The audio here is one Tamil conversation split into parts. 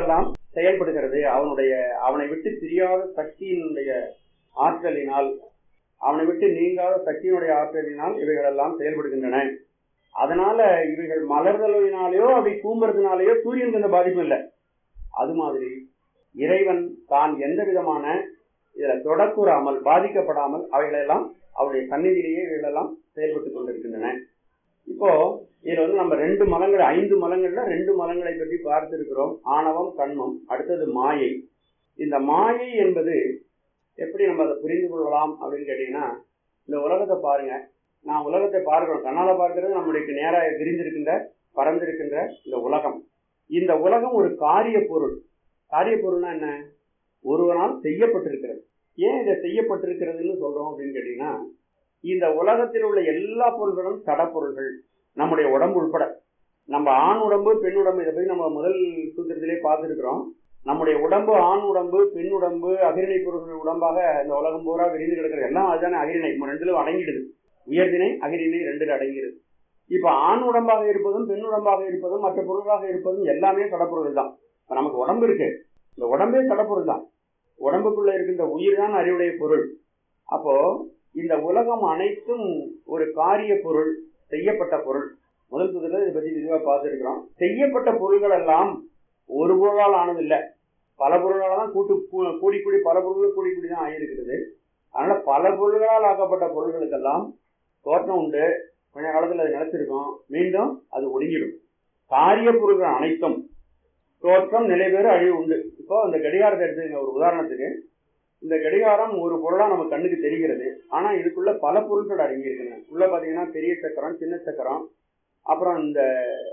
இவைகளெல்லாம் செயல்படுகிறது அவனுடைய அவனை விட்டு பிரியாத சக்தியினுடைய ஆற்றலினால் அவனை விட்டு நீங்காத சக்தியினுடைய ஆற்றலினால் இவைகளெல்லாம் செயல்படுகின்றன அதனால இவைகள் மலர்தலினாலேயோ அப்படி கூம்புறதுனாலேயோ சூரியனுக்கு எந்த பாதிப்பும் இல்லை அது மாதிரி இறைவன் தான் எந்த விதமான இதுல தொடக்கூறாமல் பாதிக்கப்படாமல் அவைகளெல்லாம் அவருடைய சந்நிதியிலேயே இவைகளெல்லாம் செயல்பட்டு கொண்டிருக்கின்றன இப்போ இதுல வந்து நம்ம ரெண்டு மலங்கள் ஐந்து மலங்கள்ல ரெண்டு மலங்களை பற்றி பார்த்திருக்கிறோம் ஆணவம் கண்மம் அடுத்தது மாயை இந்த மாயை என்பது எப்படி நம்ம அதை புரிந்து கொள்ளலாம் அப்படின்னு கேட்டீங்கன்னா இந்த உலகத்தை பாருங்க நான் உலகத்தை பார்க்கிறோம் கண்ணால பார்க்கிறது நம்முடைய நேராக விரிந்திருக்கின்ற பறந்திருக்கின்ற இந்த உலகம் இந்த உலகம் ஒரு காரிய பொருள் காரிய பொருள்னா என்ன ஒருவனால் செய்யப்பட்டிருக்கிறது ஏன் இதை செய்யப்பட்டிருக்கிறதுன்னு சொல்றோம் அப்படின்னு கேட்டீங்கன்னா இந்த உலகத்தில் உள்ள எல்லா பொருள்களும் சடப்பொருள்கள் நம்முடைய உடம்பு உட்பட நம்ம ஆண் உடம்பு பெண் உடம்பு இதை பற்றி நம்ம முதல் சூத்திரத்திலே பார்த்துருக்கிறோம் நம்முடைய உடம்பு ஆண் உடம்பு பெண் உடம்பு அகிரிணை பொருள்கள் உடம்பாக இந்த உலகம் பூரா விரிந்து கிடக்கிறது எல்லாம் அதுதானே அகிரிணை ரெண்டுல அடங்கிடுது உயர்திணை அகிரிணை ரெண்டுல அடங்கிடுது இப்ப ஆண் உடம்பாக இருப்பதும் பெண் உடம்பாக இருப்பதும் மற்ற பொருளாக இருப்பதும் எல்லாமே சடப்பொருள் தான் இப்ப நமக்கு உடம்பு இருக்கு இந்த உடம்பே சடப்பொருள் தான் உடம்புக்குள்ள இருக்கின்ற உயிர் தான் அறிவுடைய பொருள் அப்போ இந்த உலகம் அனைத்தும் ஒரு காரிய பொருள் செய்யப்பட்ட பொருள் முதல் புதில் இதை பத்தி விரிவாக பார்த்துருக்கிறோம் செய்யப்பட்ட பொருள்கள் எல்லாம் ஒரு பொருளால் ஆனது இல்லை பல பொருளால் தான் கூட்டு கூடி கூடி பல பொருள்கள் கூடி கூடி தான் ஆகியிருக்கிறது அதனால பல பொருள்களால் ஆக்கப்பட்ட பொருள்களுக்கெல்லாம் தோற்றம் உண்டு கொஞ்ச காலத்தில் அது நிலைச்சிருக்கும் மீண்டும் அது ஒடுங்கிடும் காரிய பொருள்கள் அனைத்தும் தோற்றம் நிலைபெறு அழிவு உண்டு இப்போ அந்த கடிகாரத்தை எடுத்துங்க ஒரு உதாரணத்துக்கு இந்த கடிகாரம் ஒரு பொருளா நம்ம கண்ணுக்கு தெரிகிறது ஆனா இதுக்குள்ள பல பொருட்கள் அடங்கி இருக்குங்க உள்ள பாத்தீங்கன்னா பெரிய சக்கரம் சின்ன சக்கரம் அப்புறம் இந்த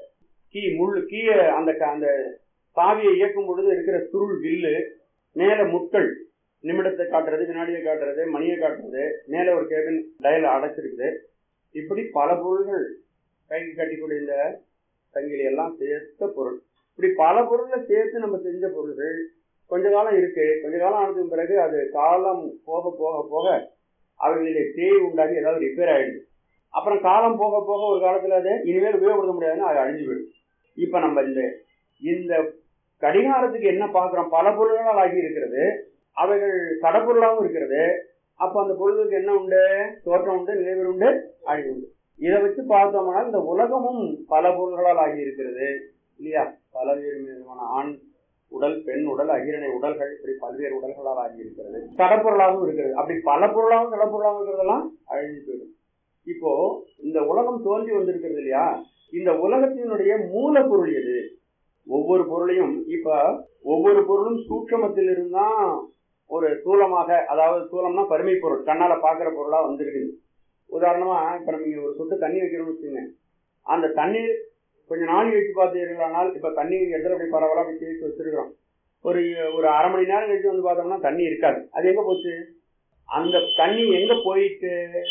கீ முள் கீய அந்த அந்த சாவியை இயக்கும் பொழுது இருக்கிற சுருள் வில்லு மேல முட்கள் நிமிடத்தை காட்டுறது வினாடியை காட்டுறது மணியை காட்டுறது மேல ஒரு கேபின் டயல் அடைச்சிருக்குது இப்படி பல பொருள்கள் கைக்கு கட்டிக்கூடிய இந்த சங்கிலி எல்லாம் சேர்த்த பொருள் இப்படி பல பொருளை சேர்த்து நம்ம செஞ்ச பொருள்கள் கொஞ்ச காலம் இருக்கு கொஞ்ச காலம் ஆனதுக்கு பிறகு அது காலம் போக போக போக அவைகளிலே தேய் உண்டாகி ஏதாவது ரிப்பேர் ஆயிடுது அப்புறம் காலம் போக போக ஒரு காலத்துல அது இனிமேல் உபயோகப்படுத்த முடியாதுன்னு அது அழிஞ்சு போயிடும் இப்ப நம்ம இந்த இந்த கடிகாரத்துக்கு என்ன பார்க்கிறோம் பல பொருள்களால் ஆகி இருக்கிறது அவைகள் தடப்பொருளாகவும் இருக்கிறது அப்ப அந்த பொருளுக்கு என்ன உண்டு தோற்றம் உண்டு நிலைவர் உண்டு அழிவு உண்டு இதை வச்சு பார்த்தோம்னா இந்த உலகமும் பல பொருள்களால் ஆகி இருக்கிறது இல்லையா பலவேறு விதமான ஆண் உடல் பெண் உடல் அகிரணை உடல்கள் இப்படி பல்வேறு உடல்களால் ஆகி இருக்கிறது தடப்பொருளாகவும் இருக்கிறது அப்படி பல பொருளாகவும் தடப்பொருளாகவும் இருக்கிறதெல்லாம் அழிஞ்சு போயிடும் இப்போ இந்த உலகம் தோன்றி வந்திருக்கிறது இல்லையா இந்த உலகத்தினுடைய மூலப்பொருள் எது ஒவ்வொரு பொருளையும் இப்ப ஒவ்வொரு பொருளும் சூட்சமத்தில் இருந்தான் ஒரு தூலமாக அதாவது தூலம்னா பருமை பொருள் கண்ணால பாக்குற பொருளா வந்திருக்குது உதாரணமா இப்ப நம்ம இங்க ஒரு சொட்டு தண்ணி வைக்கிறோம்னு வச்சுங்க அந்த தண்ணீர் கொஞ்ச நாள் கழிச்சு பார்த்தீர்களானால் இப்ப தண்ணி இடத்துல அப்படி பரவலா அப்படி தேய்ச்சி வச்சிருக்கிறோம் ஒரு ஒரு அரை மணி நேரம் கழிச்சு வந்து பார்த்தோம்னா தண்ணி இருக்காது அது எங்க போச்சு அந்த தண்ணி எங்க போயிட்டு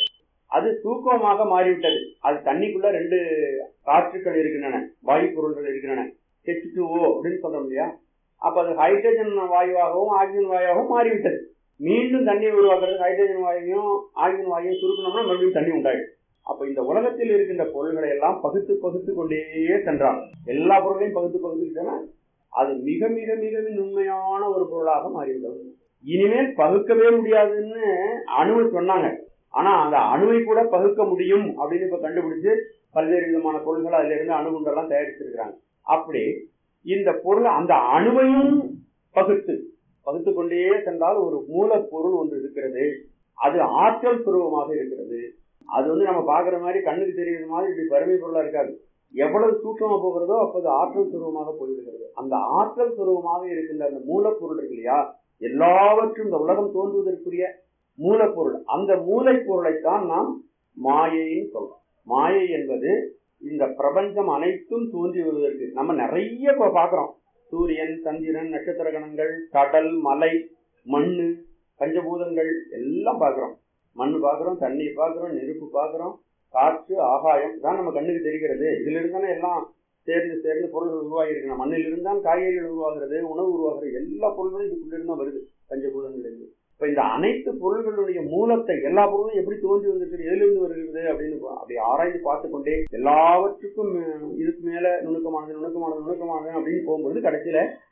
அது தூக்கமாக மாறிவிட்டது அது தண்ணிக்குள்ள ரெண்டு காற்றுக்கள் இருக்கின்றன வாயு பொருள்கள் இருக்கின்றன ஹெச் டூ ஓ அப்படின்னு சொல்றோம் இல்லையா அப்ப அது ஹைட்ரஜன் வாயுவாகவும் ஆக்சிஜன் வாயுவாகவும் மாறிவிட்டது மீண்டும் தண்ணியை உருவாக்குறது ஹைட்ரஜன் வாயுவையும் ஆக்சிஜன் வாயுவையும் சுருக்கணும்னா மறுபடியும் தண்ணி உண்டாயிடும் அப்ப இந்த உலகத்தில் இருக்கின்ற பொருள்களை எல்லாம் பகுத்து பகுத்து கொண்டே சென்றான் எல்லா பொருளையும் பகுத்து பகுத்து அது மிக மிக மிக நுண்மையான ஒரு பொருளாக மாறிவிட்டது இனிமேல் பகுக்கவே முடியாதுன்னு அணுவை சொன்னாங்க ஆனா அந்த அணுவை கூட பகுக்க முடியும் அப்படின்னு இப்ப கண்டுபிடிச்சு பல்வேறு விதமான பொருள்கள் அதுல இருந்து அணுகுண்டெல்லாம் தயாரிச்சிருக்கிறாங்க அப்படி இந்த பொருள் அந்த அணுவையும் பகுத்து பகுத்து கொண்டே சென்றால் ஒரு மூலப்பொருள் ஒன்று இருக்கிறது அது ஆற்றல் சுரூபமாக இருக்கிறது அது வந்து நம்ம பாக்குற மாதிரி கண்ணுக்கு தெரியுற மாதிரி இப்படி வறுமை பொருளா இருக்காது எவ்வளவு சூக்கமா போகிறதோ அப்போது ஆற்றல் சுரூபமாக போய்விடுகிறது அந்த ஆற்றல் சுரூபமாக இருக்கின்ற அந்த மூலப்பொருள் இருக்கு இல்லையா எல்லாவற்றும் இந்த உலகம் தோன்றுவதற்குரிய மூலப்பொருள் அந்த மூளைப்பொருளைத்தான் நாம் மாயைன்னு சொல்றோம் மாயை என்பது இந்த பிரபஞ்சம் அனைத்தும் தோன்றி வருவதற்கு நம்ம நிறைய இப்ப பாக்குறோம் சூரியன் சந்திரன் நட்சத்திர கணங்கள் கடல் மலை மண்ணு பஞ்சபூதங்கள் எல்லாம் பாக்குறோம் மண் பாக்குறோம் தண்ணீர் பாக்குறோம் நெருப்பு பாக்குறோம் காற்று ஆகாயம் தான் நம்ம கண்ணுக்கு தெரிகிறது இதுல இருந்தானே எல்லாம் சேர்ந்து சேர்ந்து பொருள்கள் உருவாகி இருக்கணும் மண்ணில் இருந்தால் காய்கறிகள் உருவாகிறது உணவு உருவாகிறது எல்லா பொருள்களும் இதுக்குள்ள இருந்தா வருது பஞ்சபூதங்கள் இருந்து இப்ப இந்த அனைத்து பொருள்களுடைய மூலத்தை எல்லா பொருளும் எப்படி தோன்றி வந்திருக்கு எதிலிருந்து வருகிறது அப்படின்னு அப்படி ஆராய்ந்து பார்த்து கொண்டே எல்லாவற்றுக்கும் இதுக்கு மேல நுணுக்கமானது நுணுக்கமானது நுணுக்கமானது அப்படின்னு போகும்போது கடைசியில